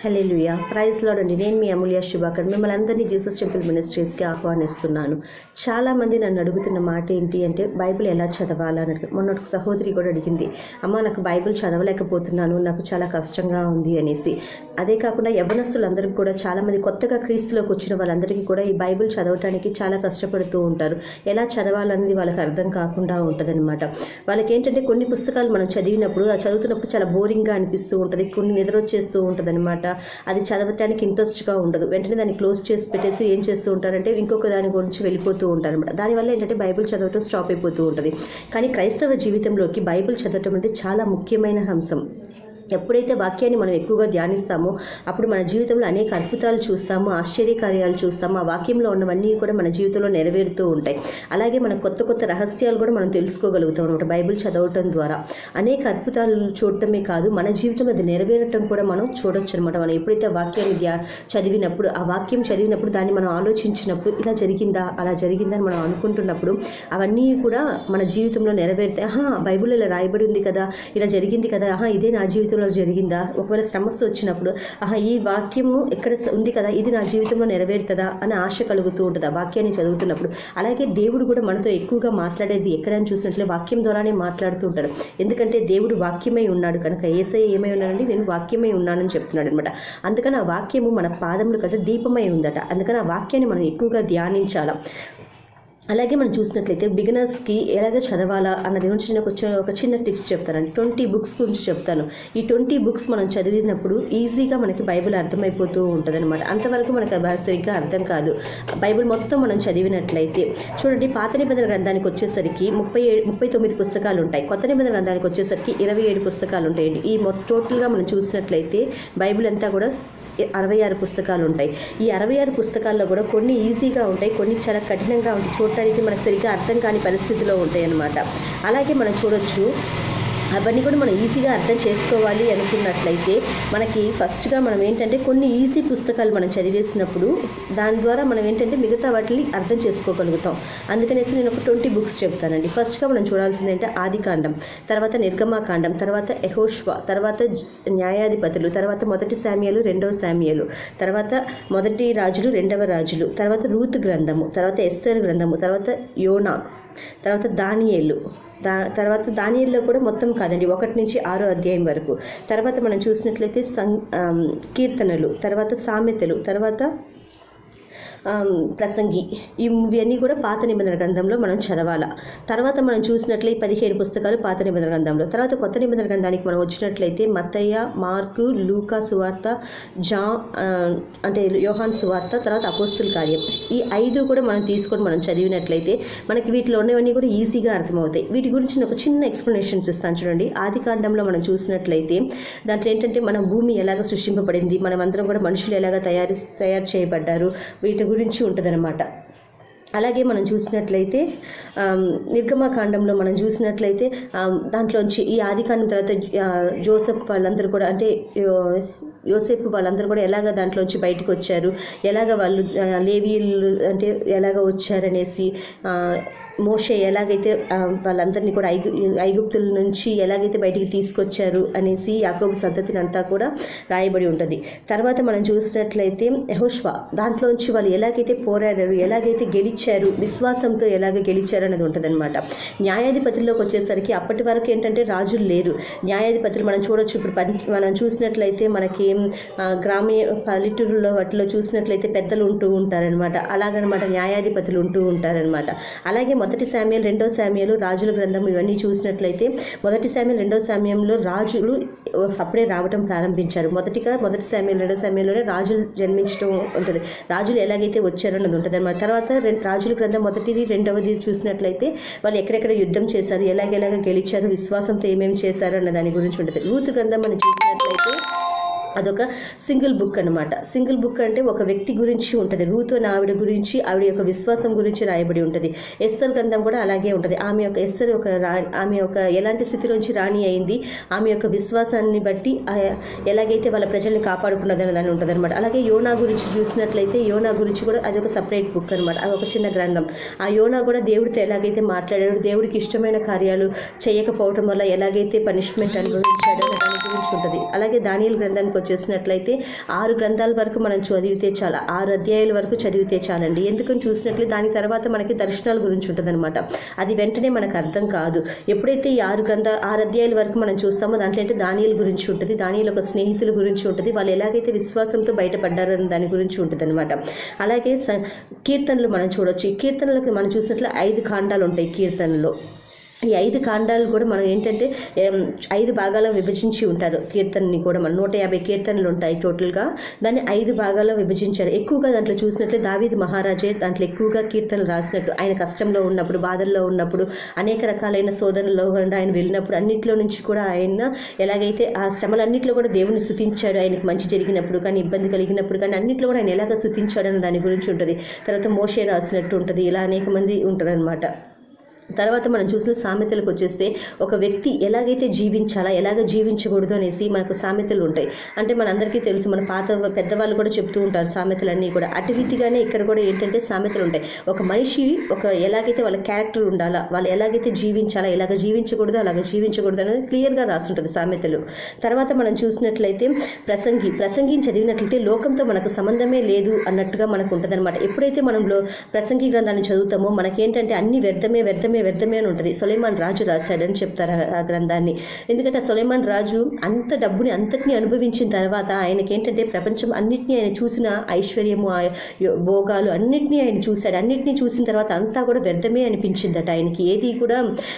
హల్లెలూయా praise lord అండి నేను మీ అమూల్య శుభాకర్ మిమ్మల్ని అందరినీ జీసస్ టెంపుల్ మినిస్ట్రీస్కి ఆహ్వానిస్తున్నాను చాలామంది నన్ను అడుగుతున్న మాట ఏంటి అంటే బైబిల్ ఎలా చదవాలని అడిగి మొన్న ఒక సహోదరి కూడా అడిగింది అమ్మ నాకు బైబిల్ చదవలేకపోతున్నాను నాకు చాలా కష్టంగా ఉంది అనేసి అదే కాకుండా యవనస్తులందరికీ కూడా చాలామంది కొత్తగా క్రీస్తులోకి వచ్చిన వాళ్ళందరికీ కూడా ఈ బైబిల్ చదవటానికి చాలా కష్టపడుతూ ఉంటారు ఎలా చదవాలనేది వాళ్ళకి అర్థం కాకుండా ఉంటుందన్నమాట వాళ్ళకి ఏంటంటే కొన్ని పుస్తకాలు మనం చదివినప్పుడు ఆ చదువుతున్నప్పుడు చాలా బోరింగ్గా అనిపిస్తూ ఉంటుంది కొన్ని నిద్ర వచ్చేస్తూ ఉంటుంది అనమాట అది చదవటానికి ఇంట్రెస్ట్గా ఉండదు వెంటనే దాన్ని క్లోజ్ చేసి పెట్టేసి ఏం చేస్తూ ఉంటారంటే ఇంకొక దాని గురించి వెళ్ళిపోతూ ఉంటారు అనమాట దానివల్ల ఏంటంటే బైబిల్ చదవటం స్టాప్ అయిపోతూ ఉంటుంది కానీ క్రైస్తవ జీవితంలోకి బైబిల్ చదవటం అనేది చాలా ముఖ్యమైన అంశం ఎప్పుడైతే వాక్యాన్ని మనం ఎక్కువగా ధ్యానిస్తామో అప్పుడు మన జీవితంలో అనేక అద్భుతాలు చూస్తాము ఆశ్చర్యకార్యాలు చూస్తాము ఆ వాక్యంలో ఉన్నవన్నీ కూడా మన జీవితంలో నెరవేరుతూ ఉంటాయి అలాగే మన కొత్త కొత్త రహస్యాలు కూడా మనం తెలుసుకోగలుగుతాం అనమాట బైబిల్ చదవటం ద్వారా అనేక అద్భుతాలు చూడటమే కాదు మన జీవితంలో అది నెరవేరటం కూడా మనం చూడొచ్చు అనమాట మనం ఎప్పుడైతే వాక్యాన్ని ధ్యా చదివినప్పుడు ఆ వాక్యం చదివినప్పుడు దాన్ని మనం ఆలోచించినప్పుడు ఇలా జరిగిందా అలా జరిగిందా అని మనం అనుకుంటున్నప్పుడు అవన్నీ కూడా మన జీవితంలో నెరవేరుతాయి ఆహా బైబిల్లో ఇలా రాయబడి ఉంది కదా ఇలా జరిగింది కదా ఆహా ఇదే నా జీవితంలో జరిగిందా ఒకవేళ సమస్య వచ్చినప్పుడు ఆహా ఈ వాక్యము ఎక్కడ ఉంది కదా ఇది నా జీవితంలో నెరవేరుతుందా అని ఆశ కలుగుతూ ఉంటుంది ఆ వాక్యాన్ని చదువుతున్నప్పుడు అలాగే దేవుడు కూడా మనతో ఎక్కువగా మాట్లాడేది ఎక్కడైనా చూసినట్లే వాక్యం ద్వారానే మాట్లాడుతూ ఉంటాడు ఎందుకంటే దేవుడు వాక్యమై ఉన్నాడు కనుక ఏసై ఏమై ఉన్నాడంటే నేను వాక్యమై ఉన్నానని చెప్తున్నాడు అనమాట అందుకని ఆ వాక్యము మన పాదముల కంటే దీపమై ఉందట అందుకని ఆ వాక్యాన్ని మనం ఎక్కువగా ధ్యానించాలా అలాగే మనం చూసినట్లయితే బిగినర్స్కి ఎలాగ చదవాలా అన్నది గురించి నేను ఒక చి- ఒక చిన్న టిప్స్ చెప్తాను ట్వంటీ బుక్స్ గురించి చెప్తాను ఈ ట్వంటీ బుక్స్ మనం చదివినప్పుడు ఈజీగా మనకి బైబిల్ అర్థమైపోతూ ఉంటుంది అనమాట అంతవరకు మనకు అది సరిగ్గా అర్థం కాదు బైబిల్ మొత్తం మనం చదివినట్లయితే చూడండి పాత నిబంధన గ్రంథానికి వచ్చేసరికి ముప్పై ఏడు ముప్పై తొమ్మిది పుస్తకాలు ఉంటాయి కొత్త నిబంధన గ్రంథానికి వచ్చేసరికి ఇరవై ఏడు పుస్తకాలు ఉంటాయండి ఈ మొత్తం టోటల్గా మనం చూసినట్లయితే బైబిల్ అంతా కూడా అరవై ఆరు పుస్తకాలు ఉంటాయి ఈ అరవై ఆరు పుస్తకాల్లో కూడా కొన్ని ఈజీగా ఉంటాయి కొన్ని చాలా కఠినంగా ఉంటాయి చూడటానికి మనకు సరిగ్గా అర్థం కాని పరిస్థితిలో ఉంటాయి అన్నమాట అలాగే మనం చూడొచ్చు అవన్నీ కూడా మనం ఈజీగా అర్థం చేసుకోవాలి అనుకున్నట్లయితే మనకి ఫస్ట్గా మనం ఏంటంటే కొన్ని ఈజీ పుస్తకాలు మనం చదివేసినప్పుడు దాని ద్వారా మనం ఏంటంటే మిగతా వాటిని అర్థం చేసుకోగలుగుతాం అందుకనేసి నేను ఒక ట్వంటీ బుక్స్ చెప్తానండి ఫస్ట్గా మనం చూడాల్సింది ఏంటంటే ఆదికాండం తర్వాత నిర్గమాకాండం తర్వాత యహోష్వ తర్వాత న్యాయాధిపతులు తర్వాత మొదటి శామ్యాలు రెండవ శామ్యాలు తర్వాత మొదటి రాజులు రెండవ రాజులు తర్వాత రూత్ గ్రంథము తర్వాత ఎస్తర్ గ్రంథము తర్వాత యోనా తర్వాత దానియేలు దా తర్వాత దానిలో కూడా మొత్తం కాదండి ఒకటి నుంచి ఆరో అధ్యాయం వరకు తర్వాత మనం చూసినట్లయితే సం ఆమ్, కీర్తనలు తర్వాత సామెతలు తర్వాత ఆమ్, ప్రసంగి ఇవన్నీ కూడా పాత నిబంధన గ్రంథంలో మనం చదవాలా తర్వాత మనం చూసినట్లయితే పదిహేడు పుస్తకాలు పాత నిబంధన గ్రంథంలో తర్వాత కొత్త నిబంధన గ్రంథానికి మనం వచ్చినట్లయితే మత్తయ్య మార్కు లూకా సువార్త జా ఆ, అంటే యోహాన్ సువార్త తర్వాత అపోస్తుల కార్యం ఈ ఐదు కూడా మనం తీసుకొని మనం చదివినట్లయితే మనకి వీటిలో ఉన్నవన్నీ కూడా ఈజీగా అర్థమవుతాయి వీటి గురించి నేను ఒక చిన్న ఎక్స్ప్లెనేషన్స్ ఇస్తాను చూడండి ఆది కాండంలో మనం చూసినట్లయితే దాంట్లో ఏంటంటే మన భూమి ఎలాగ సృష్టింపబడింది మనం అందరం కూడా మనుషులు ఎలాగ తయారు తయారు చేయబడ్డారు వీటి గురించి ఉంటుందన్నమాట అలాగే మనం చూసినట్లయితే ఆమ్, నిర్గమకాండంలో మనం చూసినట్లయితే ఆమ్, దాంట్లోంచి ఈ ఆదికాండం తర్వాత ఆ, జోసెఫ్ వాళ్ళందరూ కూడా అంటే యో- యోసేపు వాళ్ళందరూ కూడా ఎలాగ దాంట్లోంచి బయటకు వచ్చారు ఎలాగ వాళ్ళు ఆ, లేవీయులు అంటే ఎలాగ వచ్చారనేసి ఆ, మోషే ఎలాగైతే ఆ, వాళ్ళందరినీ కూడా ఐగు ఐగుప్తుల నుంచి ఎలాగైతే బయటికి తీసుకొచ్చారు అనేసి యాకోబు సంతతిని అంతా కూడా రాయబడి ఉంటుంది తర్వాత మనం చూసినట్లయితే యహోష్వ దాంట్లోంచి వాళ్ళు ఎలాగైతే పోరాడారు ఎలాగైతే గెలిచారు విశ్వాసంతో ఎలాగ గెలిచారు అనేది ఉంటుందన్నమాట న్యాయాధిపతుల్లోకి వచ్చేసరికి అప్పటి వరకు ఏంటంటే రాజులు లేరు న్యాయాధిపతులు మనం చూడొచ్చు ఇప్పుడు పని మనం చూసినట్లయితే మనకి ఆ, గ్రామీణ పల్లెటూరులో వాటిలో చూసినట్లయితే పెద్దలు ఉంటూ ఉంటారనమాట అలాగనమాట న్యాయాధిపతులు ఉంటూ ఉంటారనమాట అలాగే మొదటి శామ్యాలు రెండో శామ్యాలు రాజుల గ్రంథం ఇవన్నీ చూసినట్లయితే మొదటి శామ్యం రెండో శామ్యంలో రాజులు అప్పుడే రావటం ప్రారంభించారు మొదటిగా మొదటి శామ్యం రెండో శామ్యంలోనే రాజులు జన్మించడం ఉంటుంది రాజులు ఎలాగైతే వచ్చారో అన్నది ఉంటుంది అనమాట తర్వాత రెం- రాజుల గ్రంథం మొదటిది రెండవది చూసినట్లయితే వాళ్ళు ఎక్కడెక్కడ యుద్ధం చేశారు ఎలాగెలాగ గెలిచారు విశ్వాసంతో ఏమేమి చేశారు అన్న దాని గురించి ఉంటుంది రూతు గ్రంథం మనం చూసినట్లయితే అదొక సింగిల్ బుక్ అన్నమాట సింగిల్ బుక్ అంటే ఒక వ్యక్తి గురించి ఉంటుంది రూతు అనే ఆవిడ గురించి ఆవిడ యొక్క విశ్వాసం గురించి రాయబడి ఉంటుంది ఎస్తర్ గ్రంథం కూడా అలాగే ఉంటుంది ఆమె యొక్క ఎస్తర్ ఒక రా ఆమె యొక్క ఎలాంటి స్థితిలోంచి రాణి అయింది ఆమె యొక్క విశ్వాసాన్ని బట్టి ఆ ఎలాగైతే వాళ్ళ ప్రజల్ని కాపాడుకున్నది అనే దాని ఉంటుంది అనమాట అలాగే యోనా గురించి చూసినట్లయితే యోనా గురించి కూడా అది ఒక సపరేట్ బుక్ అనమాట అది ఒక చిన్న గ్రంథం ఆ యోనా కూడా దేవుడితో ఎలాగైతే మాట్లాడాడు దేవుడికి ఇష్టమైన కార్యాలు చేయకపోవటం వల్ల ఎలాగైతే పనిష్మెంట్ అనుభవించాడో అనే దాని గురించి ఉంటుంది అలాగే దానియల్ గ్రంథానికి వచ్చేసినట్లయితే ఆరు గ్రంథాల వరకు మనం చదివితే చాలా ఆరు అధ్యాయాల వరకు చదివితే చాలండి ఎందుకని చూసినట్లయితే దాని తర్వాత మనకి దర్శనాల గురించి ఉంటుందన్నమాట అది వెంటనే మనకు అర్థం కాదు ఎప్పుడైతే ఈ ఆరు గ్రంథ ఆరు అధ్యాయాల వరకు మనం చూస్తామో దాంట్లో అంటే దానియల గురించి ఉంటుంది దానియల ఒక స్నేహితుల గురించి ఉంటుంది వాళ్ళు ఎలాగైతే విశ్వాసంతో బయటపడ్డారో అని దాని గురించి ఉంటుంది అనమాట అలాగే స- కీర్తనలు మనం చూడొచ్చు ఈ కీర్తనలకు మనం చూసినట్లు ఐదు కాండాలు ఉంటాయి కీర్తనలో ఈ ఐదు కాండాలు కూడా మనం ఏంటంటే ఏం, ఐదు భాగాలు విభజించి ఉంటారు కీర్తనని కూడా మనం నూట యాభై కీర్తనలు ఉంటాయి టోటల్గా దాన్ని ఐదు భాగాల్లో విభజించారు ఎక్కువగా దాంట్లో చూసినట్లే దావీద్ మహారాజే దాంట్లో ఎక్కువగా కీర్తనలు రాసినట్టు ఆయన కష్టంలో ఉన్నప్పుడు బాధల్లో ఉన్నప్పుడు అనేక రకాలైన శోధనలో గుండా ఆయన వెళ్ళినప్పుడు అన్నిట్లో నుంచి కూడా ఆయన ఎలాగైతే ఆ శ్రమలన్నింటిలో కూడా దేవుని స్థుతించాడు ఆయనకి మంచి జరిగినప్పుడు కానీ ఇబ్బంది కలిగినప్పుడు కానీ అన్నింటిలో కూడా ఆయన ఎలాగ స్థుతించాడు అన్న దాని గురించి ఉంటుంది తర్వాత మోషే రాసినట్టు ఉంటుంది ఇలా అనేక మంది ఉంటారనమాట తర్వాత మనం చూసిన సామెతలకు వచ్చేస్తే ఒక వ్యక్తి ఎలాగైతే జీవించాలా ఎలాగ జీవించకూడదు అనేసి మనకు సామెతలు ఉంటాయి అంటే మనందరికీ తెలుసు మన పాత పెద్దవాళ్ళు కూడా చెప్తూ ఉంటారు సామెతలన్నీ కూడా అటు రీతిగానే ఇక్కడ కూడా ఏంటంటే సామెతలు ఉంటాయి ఒక మనిషి ఒక ఎలాగైతే వాళ్ళ క్యారెక్టర్ ఉండాలా వాళ్ళు ఎలాగైతే జీవించాలా ఎలాగ జీవించకూడదు అలాగ జీవించకూడదు అనేది క్లియర్గా రాస్తుంటుంది సామెతలు తర్వాత మనం చూసినట్లయితే ప్రసంగి ప్రసంగిని చదివినట్లయితే లోకంతో మనకు సంబంధమే లేదు అన్నట్టుగా మనకు ఉంటుంది అనమాట ఎప్పుడైతే మనం లో ప్రసంగి గ్రంథాన్ని చదువుతామో మనకేంటంటే అన్ని వ్యర్థమే వ్యర్థమే వ్యర్థమే అని ఉంటుంది సొలైమాన్ రాజు రాశాడని చెప్తారు ఆ- ఆ గ్రంథాన్ని ఎందుకంటే ఆ సొలైమాన్ రాజు అంత డబ్బుని అంతటిని అనుభవించిన తర్వాత ఆయనకి ఏంటంటే ప్రపంచం అన్నిటినీ ఆయన చూసిన ఐశ్వర్యము ఆ యొ- భోగాలు అన్నిటినీ ఆయన చూశాడు అన్నిటినీ చూసిన తర్వాత అంతా కూడా వ్యర్థమే అనిపించిందట ఆయనకి ఏది కూడా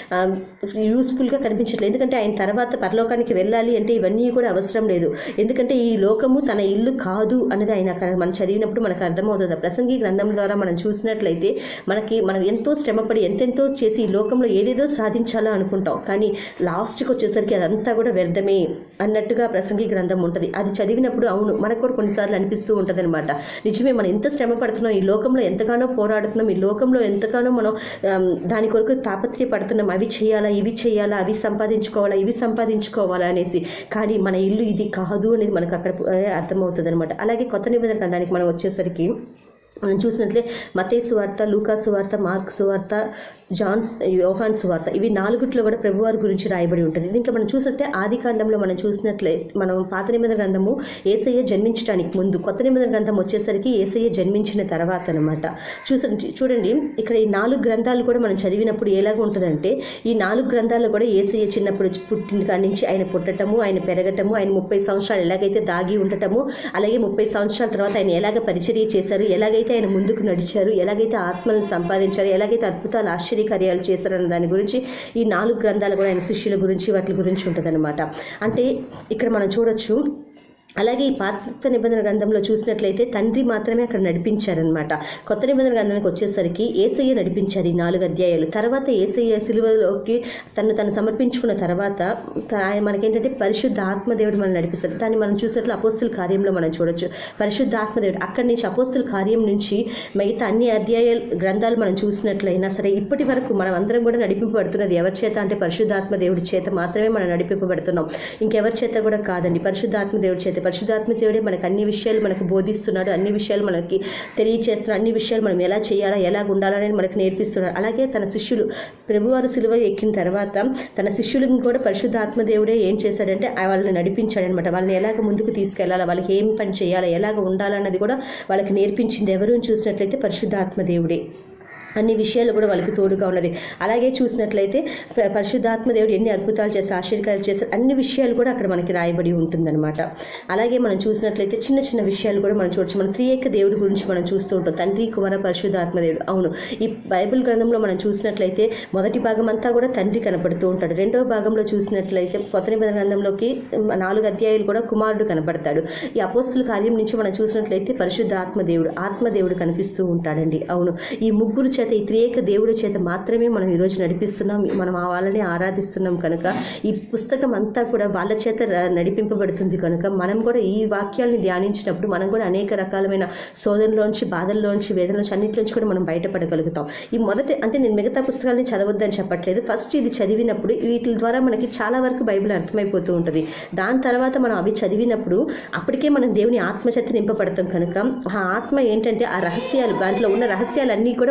యూస్ఫుల్గా కనిపించట్లేదు ఎందుకంటే ఆయన తర్వాత పరలోకానికి వెళ్ళాలి అంటే ఇవన్నీ కూడా అవసరం లేదు ఎందుకంటే ఈ లోకము తన ఇల్లు కాదు అనేది ఆయన అక్కడ మనం చదివినప్పుడు మనకు అర్థమవుతుంది ఆ ప్రసంగి గ్రంథం ద్వారా మనం చూసినట్లయితే మనకి మనం ఎంతో శ్రమపడి ఎంతెంతో చేసి ఈ లోకంలో ఏదేదో సాధించాలా అనుకుంటాం కానీ లాస్ట్కి వచ్చేసరికి అదంతా కూడా వ్యర్థమే అన్నట్టుగా ప్రసంగి గ్రంథం ఉంటుంది అది చదివినప్పుడు అవును మనకు కూడా కొన్నిసార్లు అనిపిస్తూ ఉంటుంది అనమాట నిజమే మనం ఎంత శ్రమ పడుతున్నాం ఈ లోకంలో ఎంతగానో పోరాడుతున్నాం ఈ లోకంలో ఎంతగానో మనం ఆమ్, దాని కొరకు తాపత్రయపడుతున్నాం అవి చేయాలా ఇవి చేయాలా అవి సంపాదించుకోవాలా ఇవి సంపాదించుకోవాలా అనేసి కానీ మన ఇల్లు ఇది కాదు అనేది మనకు అక్కడ ఆ, అర్థమవుతుంది అనమాట అలాగే కొత్త నిబంధన గ్రంథానికి మనం వచ్చేసరికి మనం చూసినట్లే మతే సువార్త లూకా సువార్త మార్క్ సువార్త జాన్స్ యోహాన్ సువార్త ఇవి నాలుగుట్లో కూడా ప్రభువారి గురించి రాయబడి ఉంటుంది దీంట్లో మనం చూసినట్టే ఆది కాండంలో మనం చూసినట్లే మనం పాత నిబంధన గ్రంథము ఏసయ్య జన్మించడానికి ముందు కొత్త నిబంధన గ్రంథం వచ్చేసరికి ఏసయ్య జన్మించిన తర్వాత అనమాట చూస చూడండి ఇక్కడ ఈ నాలుగు గ్రంథాలు కూడా మనం చదివినప్పుడు ఎలాగ ఉంటుందంటే ఈ నాలుగు గ్రంథాల్లో కూడా ఏసయ్య చిన్నప్పుడు పుట్టిన కాడి నుంచి ఆయన పుట్టటము ఆయన పెరగటము ఆయన ముప్పై సంవత్సరాలు ఎలాగైతే దాగి ఉండటము అలాగే ముప్పై సంవత్సరాల తర్వాత ఆయన ఎలాగ పరిచర్య చేశారు ఎలాగైతే ఆయన ముందుకు నడిచారు ఎలాగైతే ఆత్మలను సంపాదించారు ఎలాగైతే అద్భుతాలు ఆశ్చర్యకార్యాలు చేశారన్న దాని గురించి ఈ నాలుగు గ్రంథాలు కూడా ఆయన శిష్యుల గురించి వాటి గురించి ఉంటుందన్నమాట అంటే ఇక్కడ మనం చూడొచ్చు అలాగే ఈ పాత నిబంధన గ్రంథంలో చూసినట్లయితే తండ్రి మాత్రమే అక్కడ నడిపించారనమాట కొత్త నిబంధన గ్రంథానికి వచ్చేసరికి ఏసయ్య నడిపించారు ఈ నాలుగు అధ్యాయాలు తర్వాత ఏసయ్య సిలువలోకి తను తను సమర్పించుకున్న తర్వాత త- ఆయన మనకేంటంటే పరిశుద్ధ ఆత్మదేవుడు మనం నడిపిస్తారు దాన్ని మనం చూసినట్లు అపోస్తుల కార్యంలో మనం చూడొచ్చు పరిశుద్ధ ఆత్మదేవుడు అక్కడి నుంచి అపోస్తుల కార్యం నుంచి మిగతా అన్ని అధ్యాయాలు గ్రంథాలు మనం చూసినట్లయినా సరే ఇప్పటి వరకు మనం అందరం కూడా నడిపింపబడుతున్నది ఎవరి చేత అంటే పరిశుద్ధాత్మ దేవుడి చేత మాత్రమే మనం నడిపింపబడుతున్నాం ఇంకెవరి చేత కూడా కాదండి పరిశుద్ధాత్మ దేవుడి చేత పరిశుద్ధాత్మ దేవుడే మనకు అన్ని విషయాలు మనకు బోధిస్తున్నాడు అన్ని విషయాలు మనకి తెలియచేస్తున్నాడు అన్ని విషయాలు మనం ఎలా చేయాలా ఎలా ఉండాలనేది మనకు నేర్పిస్తున్నాడు అలాగే తన శిష్యులు ప్రభువారు సిలువ ఎక్కిన తర్వాత తన శిష్యులను కూడా పరిశుద్ధాత్మ దేవుడే ఏం చేశాడంటే ఆ వాళ్ళని నడిపించాడు అనమాట వాళ్ళని ఎలాగ ముందుకు తీసుకెళ్లాలా వాళ్ళకి ఏం పని చేయాలా ఎలాగ ఉండాలన్నది కూడా వాళ్ళకి నేర్పించింది ఎవరు అని చూసినట్లయితే పరిశుద్ధాత్మ దేవుడే అన్ని విషయాలు కూడా వాళ్ళకి తోడుగా ఉన్నది అలాగే చూసినట్లయితే ప- పరిశుద్ధాత్మ దేవుడు ఎన్ని అద్భుతాలు చేసి ఆశ్చర్యాలు చేశారు అన్ని విషయాలు కూడా అక్కడ మనకి రాయబడి ఉంటుందన్నమాట అలాగే మనం చూసినట్లయితే చిన్న చిన్న విషయాలు కూడా మనం చూడొచ్చు మన త్రియేక దేవుడి గురించి మనం చూస్తూ ఉంటాం తండ్రి కుమార పరిశుద్ధాత్మ దేవుడు అవును ఈ బైబిల్ గ్రంథంలో మనం చూసినట్లయితే మొదటి భాగం అంతా కూడా తండ్రి కనపడుతూ ఉంటాడు రెండవ భాగంలో చూసినట్లయితే కొత్త నిబంధన గ్రంథంలోకి మ్, నాలుగు అధ్యాయులు కూడా కుమారుడు కనపడతాడు ఈ అపోస్తుల కార్యం నుంచి మనం చూసినట్లయితే పరిశుద్ధ ఆత్మ దేవుడు ఆత్మ దేవుడు కనిపిస్తూ ఉంటాడండి అవును ఈ ముగ్గురు చేత ఈ త్రియేక దేవుడి చేత మాత్రమే మనం ఈరోజు నడిపిస్తున్నాం మనం ఆ వాళ్ళని ఆరాధిస్తున్నాం కనుక ఈ పుస్తకం అంతా కూడా వాళ్ళ చేత ర- నడిపింపబడుతుంది కనుక మనం కూడా ఈ వాక్యాలను ధ్యానించినప్పుడు మనం కూడా అనేక రకాలమైన శోధనలోంచి బాధల్లోంచి వేదనలోంచి అన్నింటిలోంచి కూడా మనం బయటపడగలుగుతాం ఈ మొదటి అంటే నేను మిగతా పుస్తకాలని చదవద్దని చెప్పట్లేదు ఫస్ట్ ఇది చదివినప్పుడు వీటి ద్వారా మనకి చాలా వరకు బైబిల్ అర్థమైపోతూ ఉంటుంది దాని తర్వాత మనం అవి చదివినప్పుడు అప్పటికే మనం దేవుని ఆత్మశక్తి నింపబడతాం కనుక ఆ ఆత్మ ఏంటంటే ఆ రహస్యాలు దాంట్లో ఉన్న రహస్యాలన్నీ కూడా మనకి తెలియ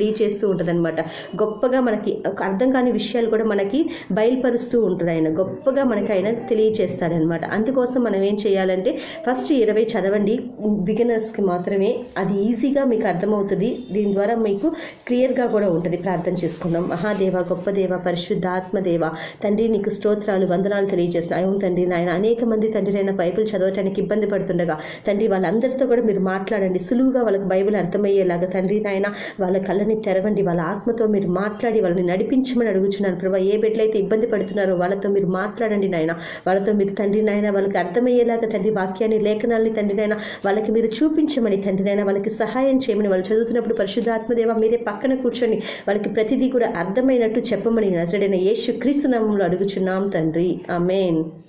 తెలియచేస్తూ ఉంటుందన్నమాట గొప్పగా మనకి ఒక అర్థం కాని విషయాలు కూడా మనకి బయలుపరుస్తూ ఉంటుంది ఆయన గొప్పగా మనకి ఆయన తెలియచేస్తాడనమాట అందుకోసం మనం ఏం చేయాలంటే ఫస్ట్ ఇరవై చదవండి బిగినర్స్కి మాత్రమే అది ఈజీగా మీకు అర్థమవుతుంది దీని ద్వారా మీకు క్లియర్గా కూడా ఉంటుంది ప్రార్థన చేసుకుందాం మహాదేవ గొప్ప దేవ పరిశుద్ధ ఆత్మదేవ తండ్రి నీకు స్తోత్రాలు వందనాలు తెలియజేసిన అవును తండ్రి నాయన అనేక మంది తండ్రి అయిన బైబిల్ చదవటానికి ఇబ్బంది పడుతుండగా తండ్రి వాళ్ళందరితో కూడా మీరు మాట్లాడండి సులువుగా వాళ్ళకి బైబిల్ అర్థమయ్యేలాగా తండ్రి నాయన వాళ్ళ కళ్ళని తెరవండి వాళ్ళ ఆత్మతో మీరు మాట్లాడి వాళ్ళని నడిపించమని అడుగుచున్నాను ప్రభా ఏ బిడ్డలైతే ఇబ్బంది పడుతున్నారో వాళ్ళతో మీరు మాట్లాడండి నాయన వాళ్ళతో మీరు తండ్రి నాయన వాళ్ళకి అర్థమయ్యేలాగా తండ్రి వాక్యాన్ని లేఖనాల్ని తండ్రి నాయన వాళ్ళకి మీరు చూపించమని తండ్రి నాయన వాళ్ళకి సహాయం చేయమని వాళ్ళు చదువుతున్నప్పుడు పరిశుద్ధాత్మదేవ మీరే పక్కన కూర్చొని వాళ్ళకి ప్రతిదీ కూడా అర్థమైనట్టు చెప్పమని నజడైన యేసు క్రీస్తు నామంలో అడుగుచున్నాం తండ్రి ఆమెన్